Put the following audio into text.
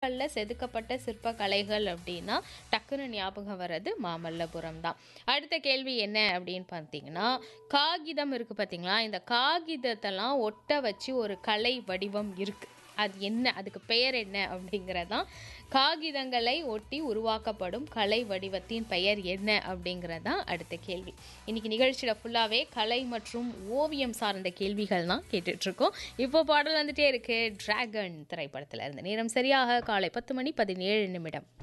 கல்லில் செதுக்கப்பட்ட சிற்ப கலைகள் அப்படின்னா டக்குன்னு ஞாபகம் வர்றது மாமல்லபுரம் தான் அடுத்த கேள்வி என்ன அப்படின்னு பார்த்தீங்கன்னா காகிதம் இருக்குது பார்த்தீங்களா இந்த காகிதத்தெல்லாம் ஒட்ட வச்சு ஒரு கலை வடிவம் இருக்குது அது என்ன அதுக்கு பெயர் என்ன அப்படிங்கிறதான் காகிதங்களை ஒட்டி உருவாக்கப்படும் கலை வடிவத்தின் பெயர் என்ன அப்படிங்கிறதான் அடுத்த கேள்வி இன்னைக்கு நிகழ்ச்சியில் ஃபுல்லாகவே கலை மற்றும் ஓவியம் சார்ந்த கேள்விகள் தான் கேட்டுட்ருக்கோம் இப்போ பாடல் வந்துட்டே இருக்கு டிராகன் திரைப்படத்தில் இருந்து நேரம் சரியாக காலை பத்து மணி பதினேழு நிமிடம்